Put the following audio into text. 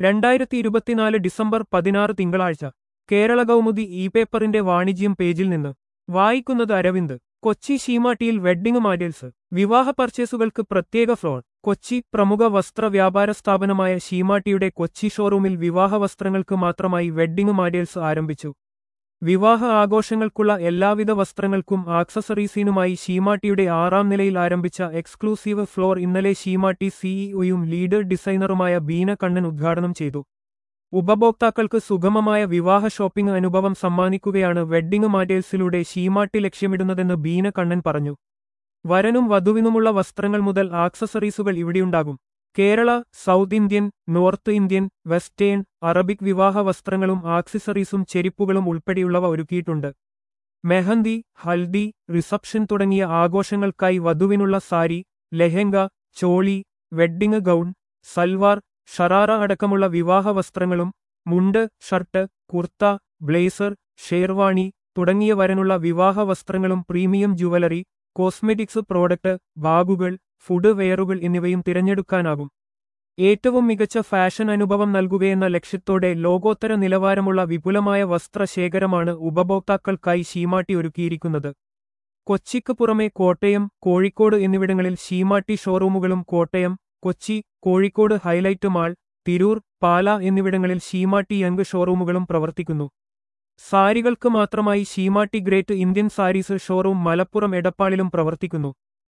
രണ്ടായിരത്തി ഇരുപത്തിനാല് ഡിസംബർ പതിനാറ് തിങ്കളാഴ്ച കേരള കൗമുദി ഇ പേപ്പറിന്റെ വാണിജ്യം പേജിൽ നിന്ന് വായിക്കുന്നത് അരവിന്ദ് കൊച്ചി ഷീമാട്ടിയിൽ വെഡ്ഡിംഗ് മാറ്റേൽസ് വിവാഹ പർച്ചേസുകൾക്ക് പ്രത്യേക ഫ്ലോർ കൊച്ചി പ്രമുഖ വസ്ത്ര വ്യാപാര സ്ഥാപനമായ ഷീമാട്ടിയുടെ കൊച്ചി ഷോറൂമിൽ വിവാഹ വസ്ത്രങ്ങൾക്ക് മാത്രമായി വെഡ്ഡിംഗ് മാറ്റേൽസ് ആരംഭിച്ചു വിവാഹ ആഘോഷങ്ങൾക്കുള്ള എല്ലാവിധ വസ്ത്രങ്ങൾക്കും ആക്സസറീസിനുമായി ഷീമാട്ടിയുടെ ആറാം നിലയിൽ ആരംഭിച്ച എക്സ്ക്ലൂസീവ് ഫ്ലോർ ഇന്നലെ ഷീമാട്ടി സിഇഒയും ലീഡർ ഡിസൈനറുമായ ബീന കണ്ണൻ ഉദ്ഘാടനം ചെയ്തു ഉപഭോക്താക്കൾക്ക് സുഗമമായ വിവാഹ ഷോപ്പിംഗ് അനുഭവം സമ്മാനിക്കുകയാണ് വെഡ്ഡിംഗ് മാറ്റേഴ്സിലൂടെ ഷീമാട്ടി ലക്ഷ്യമിടുന്നതെന്ന് ബീന കണ്ണൻ പറഞ്ഞു വരനും വധുവിനുമുള്ള വസ്ത്രങ്ങൾ മുതൽ ആക്സസറീസുകൾ ഇവിടെയുണ്ടാകും Kerala south Indian north Indian western Arabic വിവാഹ വസ്ത്രങ്ങളും ആക്സസറീസും ചെരിപ്പുകളും ഉൾപ്പെടെയുള്ളവ ഒരുക്കിയിട്ടുണ്ട് മെഹന്തി ഹൽദി റിസപ്ഷൻ തുടങ്ങിയ ആഘോഷങ്ങൾക്കായി വധുവിനുള്ള സാരി ലെഹങ്ക ചോളി വെഡ്ഡിംഗ് ഗൗൺ സൽവാർ ഷറാറ അടക്കമുള്ള വിവാഹ വസ്ത്രങ്ങളും മുണ്ട് ഷർട്ട് കുർത്ത ബ്ലേസർ ഷേർവാണി തുടങ്ങിയ വരനുള്ള വിവാഹ വസ്ത്രങ്ങളും പ്രീമിയം ജുവലറി കോസ്മെറ്റിക്സ് പ്രോഡക്റ്റ് ബാഗുകൾ ഫുഡ് വെയറുകൾ എന്നിവയും തിരഞ്ഞെടുക്കാനാകും ഏറ്റവും മികച്ച ഫാഷൻ അനുഭവം നൽകുകയെന്ന ലക്ഷ്യത്തോടെ ലോകോത്തര നിലവാരമുള്ള വിപുലമായ വസ്ത്രശേഖരമാണ് ഉപഭോക്താക്കൾക്കായി ഷീമാട്ടി ഒരുക്കിയിരിക്കുന്നത് കൊച്ചിക്ക് പുറമെ കോട്ടയം കോഴിക്കോട് എന്നിവിടങ്ങളിൽ ഷീമാട്ടി ഷോറൂമുകളും കോട്ടയം കൊച്ചി കോഴിക്കോട് ഹൈലൈറ്റ് മാൾ തിരൂർ പാല എന്നിവിടങ്ങളിൽ ഷീമാട്ടി യങ് ഷോറൂമുകളും പ്രവർത്തിക്കുന്നു സാരികൾക്ക് മാത്രമായി Seematti great Indian sarees showroom Malappuram എടപ്പാളിലും പ്രവർത്തിക്കുന്നു